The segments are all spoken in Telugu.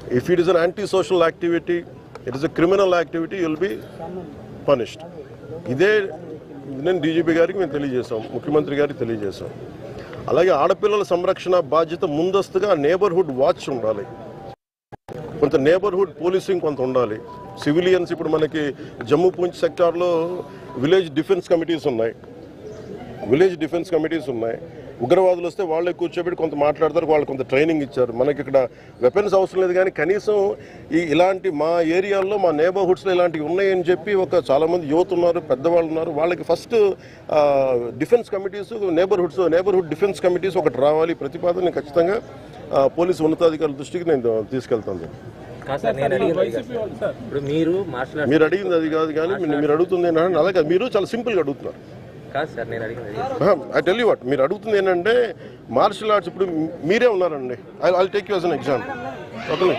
If it is an anti social activity it is a criminal activity will be punished ఇదే నేను డీజీపీ గారికి మేము తెలియజేశాం ముఖ్యమంత్రి గారికి తెలియజేశాం అలాగే ఆడపిల్లల సంరక్షణ బాధ్యత ముందస్తుగా నేబర్హుడ్ వాచ్ ఉండాలి కొంత నేబర్హుడ్ పోలీసింగ్ కొంత ఉండాలి సివిలియన్స్ ఇప్పుడు మనకి జమ్మూ పూంచ్ సెక్టార్లో విలేజ్ డిఫెన్స్ కమిటీస్ ఉన్నాయి విలేజ్ డిఫెన్స్ కమిటీస్ ఉన్నాయి ఉగ్రవాదులు వస్తే వాళ్ళే కూర్చోబెట్టి కొంత మాట్లాడతారు వాళ్ళు కొంత ట్రైనింగ్ ఇచ్చారు మనకి ఇక్కడ వెపన్స్ అవసరం లేదు కానీ కనీసం ఈ ఇలాంటి మా ఏరియాల్లో మా నేబర్హుడ్స్లో ఇలాంటివి ఉన్నాయని చెప్పి ఒక చాలామంది యువత ఉన్నారు పెద్దవాళ్ళు ఉన్నారు వాళ్ళకి first defence committees neighbourhoods neighbourhood defence committees ఒకటి రావాలి ప్రతిపాదన ఖచ్చితంగా ఆ, పోలీసు ఉన్నతాధికారుల దృష్టికి నేను తీసుకెళ్తాను కాదు సార్ నేను అడిగింది అది కాదు సార్. ఇప్పుడు మీరు మార్షల్ ఆర్ట్స్ మీరు అడిగింది అది కాదు కానీ మీరు- మీరు అడుగుతుంది ఏంటంటే అలాగే మీరు చాలా సింపుల్గా అడుగుతున్నారు కాదు సార్ నేను అడిగింది అది ఐ టెల్ యూ వాట్ మీరు అడుగుతుంది ఏంటంటే మార్షల్ ఆర్ట్స్ ఇప్పుడు మీరే ఉన్నారండి I I take you as an example okay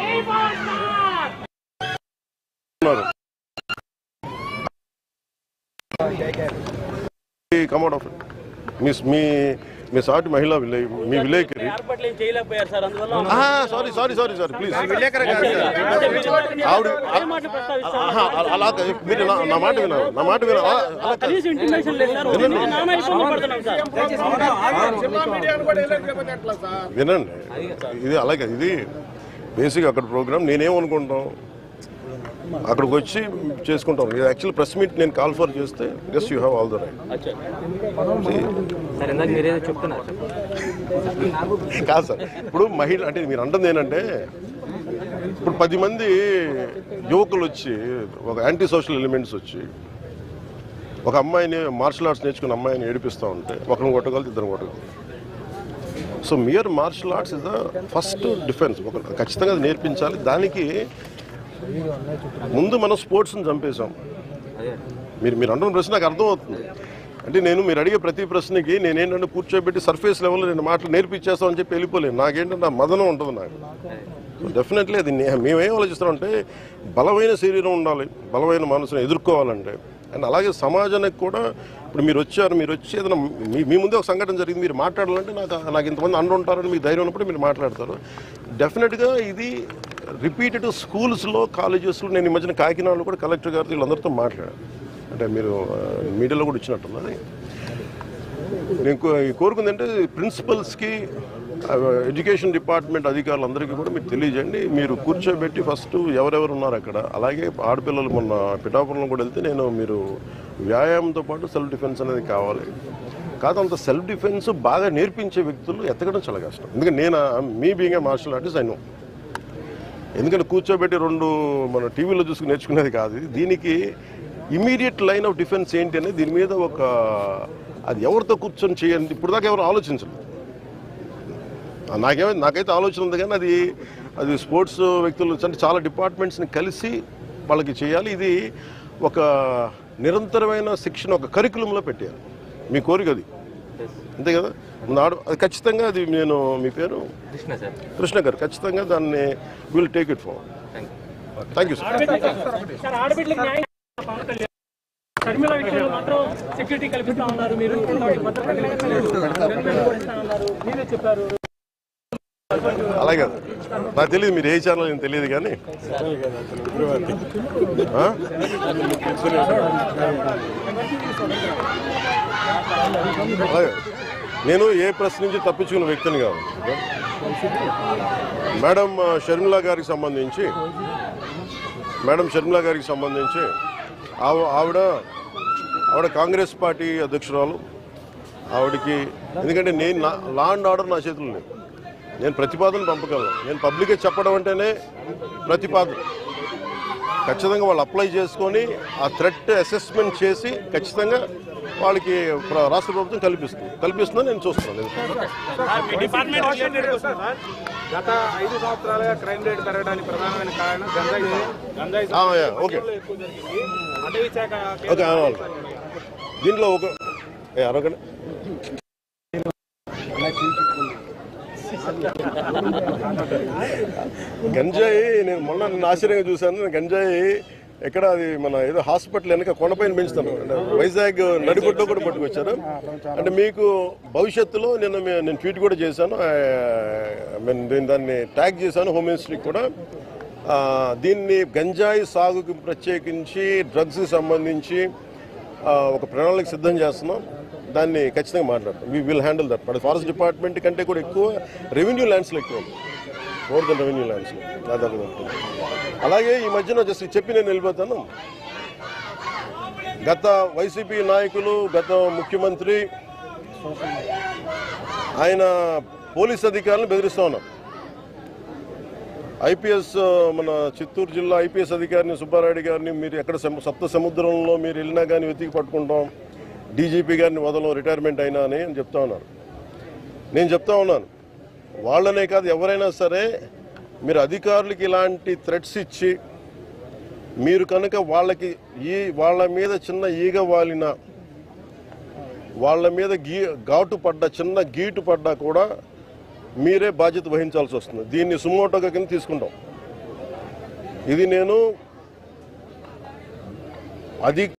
come out of మీ మీ మీ సాటి మహిళా విలేజ్ మీ విలేకరి ఏర్పాట్లు ఏం చేయలేకపోయారు సార్ అందువల్ల sorry sorry sorry sorry please అంటే ఆవిడ ఏ మాటలు ప్రస్తావిస్తారు ఆహా, అలా కాదు. మీరు నా నా మాట వినాలి నా మాట వినాలి అలా- అలా కాదు. కనీసం ఇంటిమేషన్ లేదు సార్ వినండి. నానా ఇబ్బంది పడుతున్నాం సార్ వినండి ఇది అలాగే ఇది బేసిక్ అక్కడ ప్రోగ్రామ్ నేనేమనుకుంటాం అక్కడికి వచ్చి చేసుకుంటాం ఇది యాక్చువల్ ప్రెస్ మీట్ నేను కాల్ ఫర్ చేస్తే just you have all the right అచ్చా సార్ ఇందాక మీరేదో చెప్తున్నారు సార్ కాదు సార్ ఇప్పుడు మహిళ అంటే మీరు అంటుంది ఏంటంటే ఇప్పుడు పది మంది యువకులు వచ్చి ఒక యాంటీ సోషల్ ఎలిమెంట్స్ వచ్చి ఒక అమ్మాయిని మార్షల్ ఆర్ట్స్ నేర్చుకున్న అమ్మాయిని ఏడిపిస్తూ ఉంటే ఒకరిని కొట్టగలదు ఇద్దరు కొట్టగలదు so mere martial arts is the first defence ఒక ఖచ్చితంగా అది నేర్పించాలి దానికి ముందు మనం స్పోర్ట్స్ని చంపేశాం అదే మీరు మీరు అంటున్న ప్రశ్న నాకు అర్థమవుతుంది అంటే నేను మీరు అడిగే ప్రతి ప్రశ్నకి నేనేంటంటే కూర్చోబెట్టి సర్ఫేస్ లెవెల్లో నేను మాటలు నేర్పించేస్తామని చెప్పి వెళ్ళిపోలేను నాకేంటంటే ఆ మదనం ఉంటుంది నాకు సో డెఫినెట్లీ అది నే- మేమేం ఆలోచిస్తామంటే బలమైన శరీరం ఉండాలి బలమైన మనసును ఎదుర్కోవాలంటే అండ్ అలాగే సమాజానికి కూడా ఇప్పుడు మీరు వచ్చారు మీరు వచ్చి ఏదైనా మీ మీ ముందే ఒక సంఘటన జరిగింది మీరు మాట్లాడాలంటే నాకు నాకు ఇంతమంది అండ ఉంటారని మీకు ధైర్యం ఉన్నప్పుడు మీరు మాట్లాడతారు డెఫినెట్గా ఇది రిపీటెడ్ స్కూల్స్లో కాలేజెస్లో నేను ఈ మధ్యన కాకినాడలో కూడా కలెక్టర్ గారితో వీళ్ళందరితో మాట్లాడాను అంటే మీరు ఆ, మీడియాలో కూడా ఇచ్చినట్టున్నది నేను కో- కోరుకుంది అంటే ప్రిన్సిపల్స్కి ఎడ్యుకేషన్ డిపార్ట్మెంట్ అధికారులందరికీ కూడా మీరు తెలియజేయండి మీరు కూర్చోబెట్టి ఫస్ట్ ఎవరెవరు ఉన్నారు అక్కడ అలాగే ఆడపిల్లలు మొన్న పిఠాపురంలో కూడా వెళ్తే నేను మీరు వ్యాయామంతో పాటు సెల్ఫ్ డిఫెన్స్ అనేది కావాలి కాదు అంత సెల్ఫ్ డిఫెన్స్ బాగా నేర్పించే వ్యక్తులు ఎత్తకడం చాలా కష్టం ఎందుకంటే నేను me being a martial artist I know ఎందుకంటే కూర్చోబెట్టి రెండు మన టీవీలో చూసుకుని నేర్చుకునేది కాదు ఇది. దీనికి ఇమీడియట్ లైన్ ఆఫ్ డిఫెన్స్ ఏంటి అనేది దీని మీద ఒక అది ఎవరితో కూర్చొని చేయండి ఇప్పుడు దాకా ఎవరు ఆలోచించలేదు ఆ, నాకేమో నాకైతే ఆలోచన ఉంది కానీ అది అది స్పోర్ట్స్ వ్యక్తులు అంటే చాలా డిపార్ట్మెంట్స్ని కలిసి వాళ్ళకి చేయాలి ఇది ఒక నిరంతరమైన శిక్షణ ఒక కరికులంలో పెట్టారు మీ కోరిక అది అంతే కదా నాడు అది ఖచ్చితంగా అది నేను మీ పేరు కృష్ణ సార్ కృష్ణ గారు ఖచ్చితంగా దాన్ని will take it far thank you thank you sir sir ఆడబిడ్డలకు న్యాయం పవన్ కళ్యాణ్ షర్మిల విషయంలో మాత్రం సెక్యూరిటీ కల్పిస్తా ఉన్నారు మీరు భద్రత కల్పించలేదు. కల్పిస్తా ఉన్నారు మీరే చెప్పారు అలాగే నాకు తెలియదు మీరు ఏ ఛానల్ నేను తెలియదు కానీ ఆ? అలాగే నేను ఏ ప్రశ్న నుంచి తప్పించుకున్న వ్యక్తిని కాదు మేడం ఆ, షర్మిల గారికి సంబంధించి మేడం షర్మిల గారికి సంబంధించి ఆవ- ఆవిడ ఆవిడ కాంగ్రెస్ పార్టీ అధ్యక్షురాలు ఆవిడకి ఎందుకంటే నేను నా లా అండ్ ఆర్డర్ నా చేతుల్లో లేదు నేను ప్రతిపాదన పంపగలను నేను పబ్లిక్గా చెప్పడం అంటేనే ప్రతిపాదన ఖచ్చితంగా వాళ్ళు అప్లై చేసుకొని ఆ థ్రెట్ అసెస్మెంట్ చేసి ఖచ్చితంగా వాళ్ళకి ప్ర- రాష్ట్ర ప్రభుత్వం కల్పిస్తుంది కల్పిస్తుందని నేను చూస్తున్నాను గత ఐదు సంవత్సరాలుగా క్రైమ్ రేట్ పెరగడానికి ప్రధానమైన కారణం గంజాయి గంజాయి ఆ, యా, ఓకే ఎక్కువ జరిగింది అటవీ శాఖ ఓకే అనవాలి దీంట్లో ఒక ఏ, అరవకండి గంజాయి నేను మొన్న నేను ఆశ్చర్యంగా చూశాను నేను గంజాయి ఎక్కడ అది మన ఏదో హాస్పిటల్ వెనక కొండపైన పెంచుతాను అంటే వైజాగ్ నడిబొడ్లో కూడా పట్టుకొచ్చారు అంటే మీకు భవిష్యత్తులో నేను మీ- నేను ట్వీట్ కూడా చేశాను ఆ, నేను దీన్ని- దాన్ని ట్యాగ్ చేశాను హోమ్ మినిస్ట్రీకి కూడా ఆ, దీన్ని గంజాయి సాగుకి ప్రత్యేకించి డ్రగ్స్కి సంబంధించి ఆ, ఒక ప్రణాళిక సిద్ధం చేస్తున్నాం దాన్ని ఖచ్చితంగా మాట్లాడతాం వీ విల్ హ్యాండిల్ దట్ మన ఫారెస్ట్ డిపార్ట్మెంట్ కంటే కూడా ఎక్కువ రెవెన్యూ ల్యాండ్స్లో ఎక్కువ ఉంది మోర్ దెన్ రెవెన్యూ ల్యాండ్స్లో దాదాపు ఉంటుంది అలాగే ఈ మధ్యన జస్ట్ చెప్పి నేను వెళ్ళిపోతాను గత వైసీపీ నాయకులు గత ముఖ్యమంత్రి ఆయన పోలీస్ అధికారులను బెదిరిస్తూ ఉన్నారు ఐపీఎస్ మన చిత్తూరు జిల్లా ఐపీఎస్ అధికారిని సుబ్బారెడ్డి గారిని మీరు ఎక్కడ సము- సప్త సముద్రంలో మీరు వెళ్ళినా కానీ వెతికి పట్టుకుంటాం డీజీపీ గారిని వదలం రిటైర్మెంట్ అయినా అని అని చెప్తా ఉన్నారు నేను చెప్తా ఉన్నాను వాళ్ళనే కాదు ఎవరైనా సరే మీరు అధికారులకి ఇలాంటి థ్రెట్స్ ఇచ్చి మీరు కనుక వాళ్ళకి ఈ వాళ్ళ మీద చిన్న ఈగ వాలిన వాళ్ళ మీద గీ ఘాటు పడ్డ చిన్న గీటు పడ్డా కూడా మీరే బాధ్యత వహించాల్సి వస్తుంది దీన్ని సుమోటోగా కింద తీసుకుంటాం ఇది నేను అది